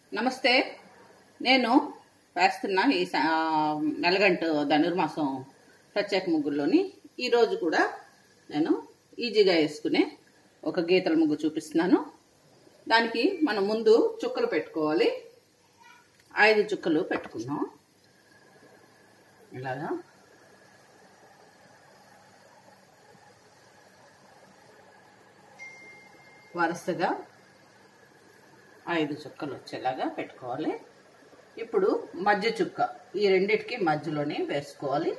నమస్తే నేను వేస్తున్న ఈ స- ఆ, నెలగంట ధనుర్మాసం ప్రత్యేక ముగ్గుల్లోని ఈరోజు కూడా నేను ఈజీగా వేసుకునే ఒక గీతల ముగ్గు చూపిస్తున్నాను దానికి మనం ముందు చుక్కలు పెట్టుకోవాలి ఐదు చుక్కలు పెట్టుకున్నాం ఇలాగా వరుసగా ఐదు చుక్కలు వచ్చేలాగా పెట్టుకోవాలి ఇప్పుడు మధ్య చుక్క ఈ రెండిటికి మధ్యలోనే వేసుకోవాలి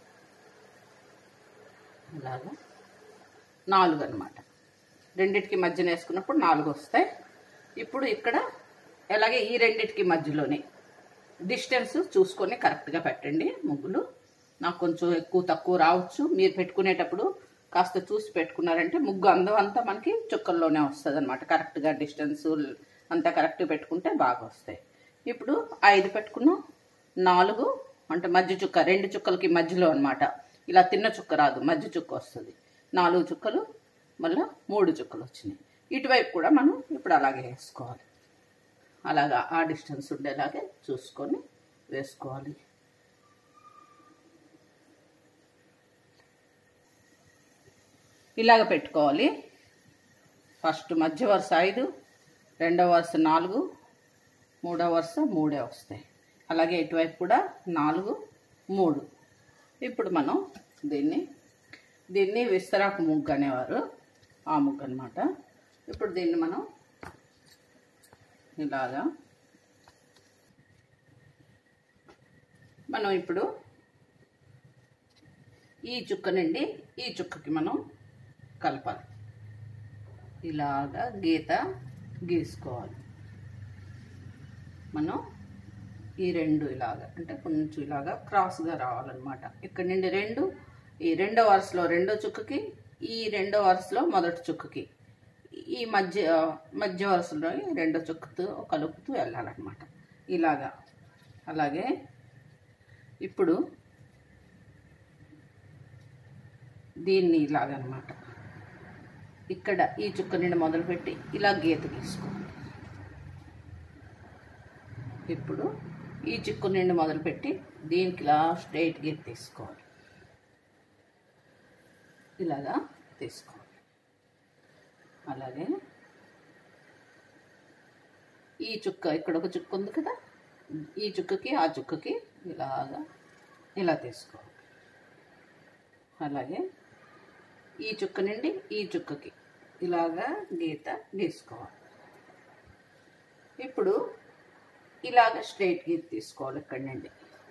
ఇలాగా నాలుగు అన్నమాట రెండిటికి మధ్యన వేసుకున్నప్పుడు నాలుగు వస్తాయి ఇప్పుడు ఇక్కడ అలాగే ఈ రెండిటికి మధ్యలోనే డిస్టెన్స్ చూసుకొని కరెక్ట్గా పెట్టండి ముగ్గులు నాకు కొంచెం ఎక్కువ తక్కువ రావచ్చు మీరు పెట్టుకునేటప్పుడు కాస్త చూసి పెట్టుకున్నారంటే ముగ్గు అందం అంతా మనకి చుక్కల్లోనే వస్తుంది అనమాట కరెక్ట్గా డిస్టెన్స్ అంతా కరెక్ట్గా పెట్టుకుంటే బాగా వస్తాయి ఇప్పుడు ఐదు పెట్టుకున్నాం నాలుగు అంటే మధ్య చుక్క రెండు చుక్కలకి మధ్యలో అన్నమాట ఇలా తిన్న చుక్క రాదు మధ్య చుక్క వస్తుంది నాలుగు చుక్కలు మళ్ళీ మూడు చుక్కలు వచ్చినాయి ఇటువైపు కూడా మనం ఇప్పుడు అలాగే వేసుకోవాలి అలాగా ఆ డిస్టెన్స్ ఉండేలాగే చూసుకొని వేసుకోవాలి ఇలాగ పెట్టుకోవాలి ఫస్ట్ మధ్య వరుస ఐదు రెండవ వరుస నాలుగు మూడవ వరుస మూడే వస్తాయి అలాగే ఇటువైపు కూడా నాలుగు మూడు ఇప్పుడు మనం దీన్ని దీన్ని విస్తరాకు ముగ్గు అనేవారు ఆ ముగ్గు అనమాట ఇప్పుడు దీన్ని మనం ఇలాగా మనం ఇప్పుడు ఈ చుక్క నుండి ఈ చుక్కకి మనం కలపాలి ఇలాగా గీత గీసుకోవాలి మనం ఈ రెండు ఇలాగా అంటే కొంచెం ఇలాగా క్రాస్గా రావాలన్నమాట ఇక్కడ నుండి రెండు ఈ రెండో వరుసలో రెండో చుక్కకి ఈ రెండో వరుసలో మొదటి చుక్కకి ఈ మధ్య మధ్య వరుసలో రెండో చుక్కతో కలుపుతూ వెళ్ళాలన్నమాట ఇలాగా అలాగే ఇప్పుడు దీన్ని ఇలాగనమాట ఇక్కడ ఈ చుక్క నుండి మొదలుపెట్టి ఇలా గీత గీసుకోవాలి ఇప్పుడు ఈ చుక్క నుండి మొదలుపెట్టి దీనికి ఇలా స్ట్రైట్ గీత తీసుకోవాలి ఇలాగా తీసుకోవాలి అలాగే ఈ చుక్క ఇక్కడ ఒక చుక్క ఉంది కదా ఈ చుక్కకి ఆ చుక్కకి ఇలాగా ఇలా తీసుకోవాలి అలాగే ఈ చుక్క నుండి ఈ చుక్కకి ఇలాగా గీత గీసుకోవాలి ఇప్పుడు ఇలాగ స్ట్రైట్ గీత తీసుకోవాలి ఇక్కడి నుండి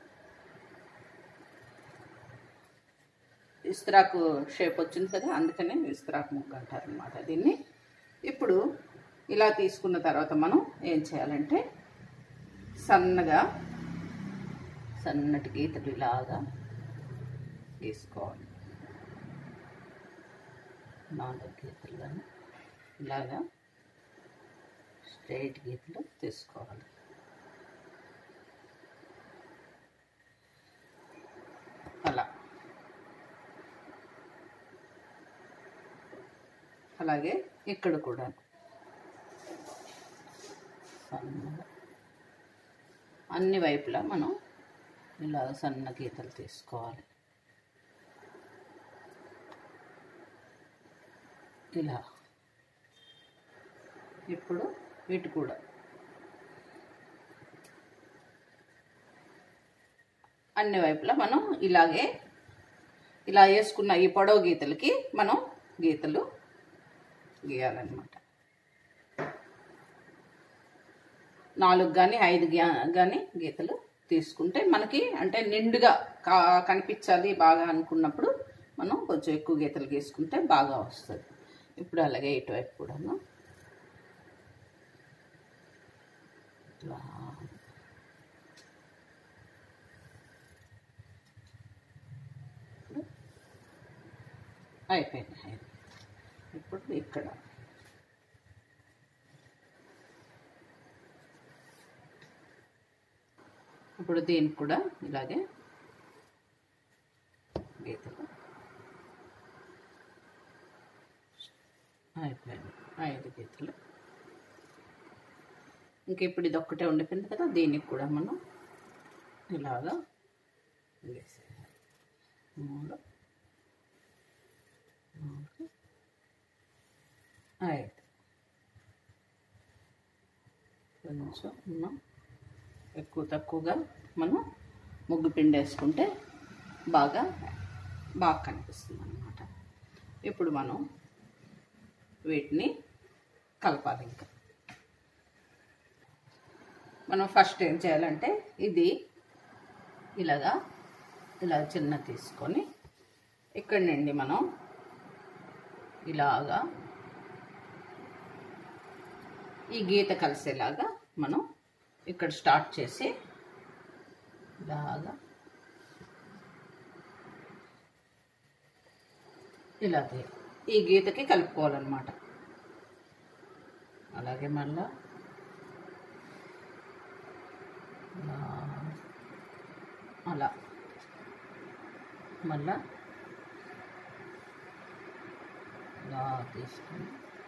విస్తరాకు షేప్ వచ్చింది కదా అందుకనే విస్తరాకు ముగ్గు అంటారు అనమాట దీన్ని ఇప్పుడు ఇలా తీసుకున్న తర్వాత మనం ఏం చేయాలంటే సన్నగా సన్నటి గీతలు ఇలాగా గీసుకోవాలి నాలుగు గీతలు కానీ ఇలాగా స్ట్రైట్ గీతలు తీసుకోవాలి అలా అలాగే ఇక్కడ కూడా సన్నగా అన్ని వైపులా మనం ఇలా సన్న గీతలు తీసుకోవాలి ఇలా ఇప్పుడు ఇటు కూడా అన్ని వైపులా మనం ఇలాగే ఇలా వేసుకున్న ఈ పొడవు గీతలకి మనం గీతలు గీయాలన్నమాట నాలుగు కానీ ఐదు కానీ గీతలు తీసుకుంటే మనకి అంటే నిండుగా కా కనిపించాలి బాగా అనుకున్నప్పుడు మనం కొంచెం ఎక్కువ గీతలు గీసుకుంటే బాగా వస్తుంది ఇప్పుడు అలాగే ఇటువైపు కూడాను ఇట్లా ఇప్పుడు అయిపోయింది అయిపోయింది. ఇప్పుడు ఇక్కడ ఇప్పుడు దీనికి కూడా ఇలాగే గీతలు అయిపోయింది ఐదు గీతలు ఇంక ఇప్పుడు ఇది ఒక్కటే ఉండిపోయింది కదా దీనికి కూడా మనం ఇలాగా వేసేయాలి మూడు నాలుగు ఐదు కొంచెం మనం ఎక్కువ తక్కువగా మనం ముగ్గు పిండి వేసుకుంటే బాగా బాగా కనిపిస్తుంది అన్నమాట ఇప్పుడు మనం వీటిని కలపాలి ఇంకా మనం ఫస్ట్ ఏం చేయాలంటే ఇది ఇలాగా ఇలా చిన్న తీసుకొని ఇక్కడి నుండి మనం ఇలాగా ఈ గీత కలిసేలాగా మనం ఇక్కడ స్టార్ట్ చేసి ఇలాగా ఇలా తీ- ఈ గీతకి కలుపుకోవాలన్నమాట అలాగే మళ్ళా ఇలా అలా మళ్ళా ఇలా తీసుకొని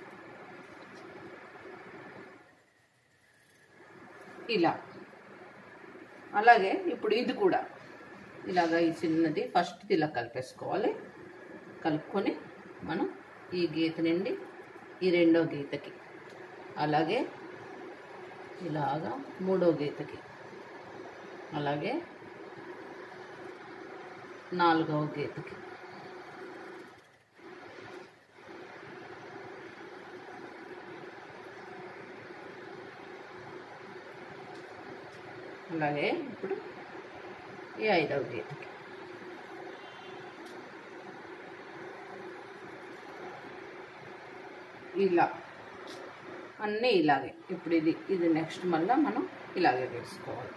ఇలా అలాగే ఇప్పుడు ఇది కూడా ఇలాగ ఈ చిన్నది ఫస్ట్ ఇలా కలిపేసుకోవాలి కలుపుకొని మనం ఈ గీత నుండి ఈ రెండో గీతకి అలాగే ఇలాగా మూడో గీతకి అలాగే నాలుగవ గీతకి అలాగే ఇప్పుడు ఈ ఐదవ గీతకి ఇలా అన్నీ ఇలాగే ఇప్పుడు ఇది ఇది నెక్స్ట్ మళ్ళీ మనం ఇలాగే వేసుకోవాలి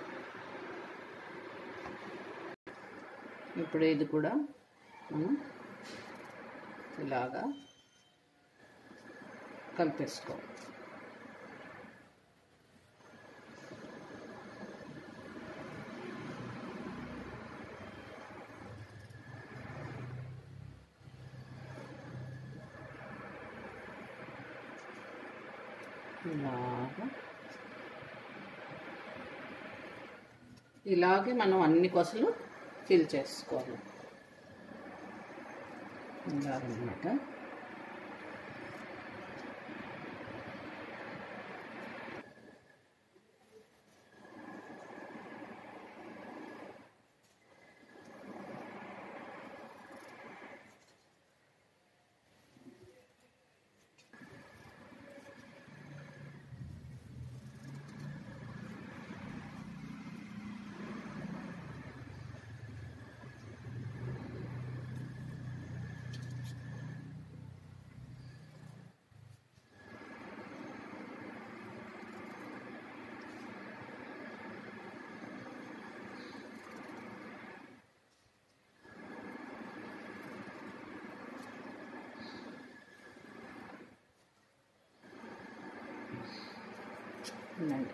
ఇప్పుడు ఇది కూడా మనం ఇలాగా కలిపేసుకోవాలి ఇలాగా ఇలాగే మనం అన్ని కొసలు ఫిల్ చేసుకోవాలి ఇలాగనమాట ఉండండి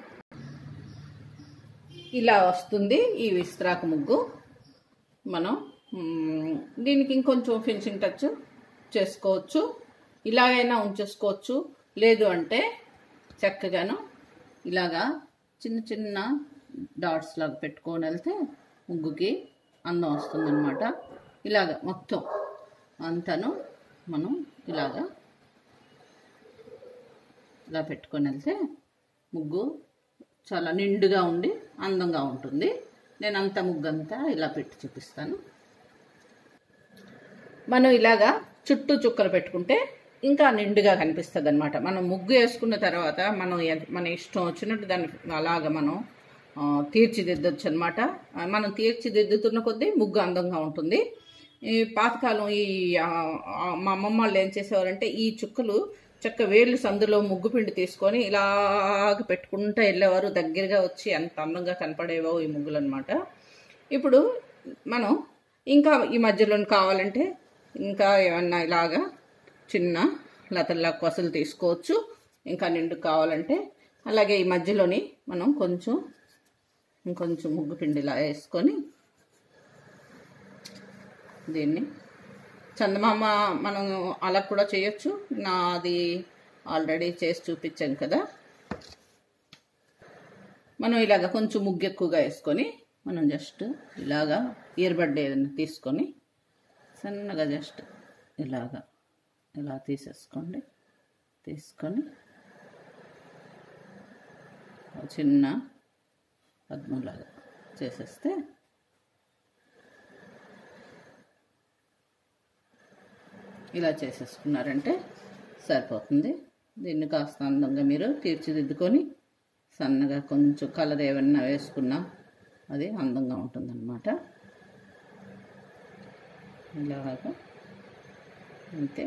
ఇలా వస్తుంది ఈ విస్త్రాకు ముగ్గు మనం మ్, దీనికి ఇంకొంచెం ఫినిషింగ్ టచ్ చేసుకోవచ్చు ఇలాగైనా ఉంచేసుకోవచ్చు లేదు అంటే చక్కగాను ఇలాగా చిన్న చిన్న డాట్స్ లాగా పెట్టుకొని వెళ్తే ముగ్గుకి అందం వస్తుందన్నమాట ఇలాగ మొత్తం అంతాను మనం ఇలాగా ఇలా పెట్టుకొని వెళ్తే ముగ్గు చాలా నిండుగా ఉండి అందంగా ఉంటుంది నేను అంత ముగ్గు అంతా ఇలా పెట్టి చూపిస్తాను మనం ఇలాగా చుట్టూ చుక్కలు పెట్టుకుంటే ఇంకా నిండుగా కనిపిస్తుంది అనమాట మనం ముగ్గు వేసుకున్న తర్వాత మనం ఎంత- మన ఇష్టం వచ్చినట్టు దాన్ని అలాగ మనం ఆ, తీర్చిదిద్దొచ్చు అనమాట మనం తీర్చిదిద్దుతున్న కొద్దీ ముగ్గు అందంగా ఉంటుంది ఈ పాతకాలం ఈ ఆ, ఆ, మా అమ్మమ్మ వాళ్ళు ఏం చేసేవారంటే ఈ చుక్కలు చక్క వేళ్ళు సందులో ముగ్గు పిండి తీసుకొని ఇలాగ పెట్టుకుంటూ వెళ్ళేవారు దగ్గరగా వచ్చి ఎంత అందంగా కనపడేవో ఈ ముగ్గులు అనమాట ఇప్పుడు మనం ఇంకా ఈ మధ్యలో కావాలంటే ఇంకా ఏమన్నా ఇలాగా చిన్న లతల్లా కొసలు తీసుకోవచ్చు ఇంకా నిండు కావాలంటే అలాగే ఈ మధ్యలోని మనం కొంచెం ఇంకొంచెం ముగ్గు పిండిలా వేసుకొని దీన్ని చందమామ మనం అలా కూడా చేయొచ్చు నాది ఆల్రెడీ చేసి చూపించాను కదా మనం ఇలాగ కొంచెం ముగ్గు ఎక్కువగా వేసుకొని మనం జస్ట్ ఇలాగా ఇయర్బడ్ ఏదైనా తీసుకొని సన్నగా జస్ట్ ఇలాగా ఇలా తీసేసుకోండి తీసుకొని ఒక చిన్న పద్మంలాగా చేసేస్తే ఇలా చేసేసుకున్నారంటే సరిపోతుంది దీన్ని కాస్త అందంగా మీరు తీర్చిదిద్దుకొని సన్నగా కొంచెం కలర్ ఏమన్నా వేసుకున్నా అది అందంగా ఉంటుందన్నమాట ఇలాగా అంతే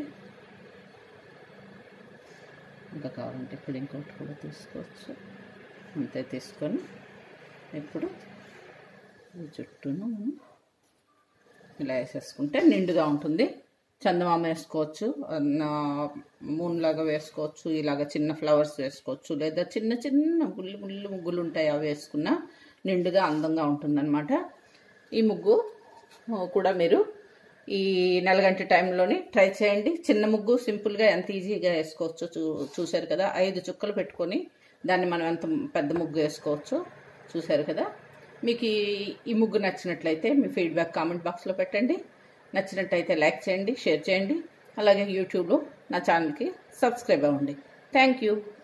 ఇంకా కావాలంటే ఇప్పుడు ఇంకోటి కూడా తీసుకోవచ్చు అంతే తీసుకొని ఇప్పుడు ఈ చుట్టూను మనం ఇలా వేసేసుకుంటే నిండుగా ఉంటుంది చందమామ వేసుకోవచ్చు మూన్ లాగా వేసుకోవచ్చు ఇలాగ చిన్న ఫ్లవర్స్ వేసుకోవచ్చు లేదా చిన్న చిన్న గుళ్ళు ముళ్ళు ముగ్గులు ఉంటాయి అవి వేసుకున్నా నిండుగా అందంగా ఉంటుందన్నమాట ఈ ముగ్గు కూడా మీరు ఈ నెలగంట టైంలోని ట్రై చేయండి చిన్న ముగ్గు సింపుల్గా ఎంత ఈజీగా వేసుకోవచ్చు చూ చూశారు కదా ఐదు చుక్కలు పెట్టుకొని దాన్ని మనం ఎంత పెద్ద ముగ్గు వేసుకోవచ్చు చూశారు కదా మీకు ఈ ఈ ముగ్గు నచ్చినట్లయితే మీ ఫీడ్బ్యాక్ కామెంట్ బాక్స్లో పెట్టండి నచ్చినట్టయితే లైక్ చేయండి షేర్ చేయండి అలాగే యూట్యూబ్లో నా ఛానల్కి సబ్స్క్రైబ్ అవ్వండి థ్యాంక్ యూ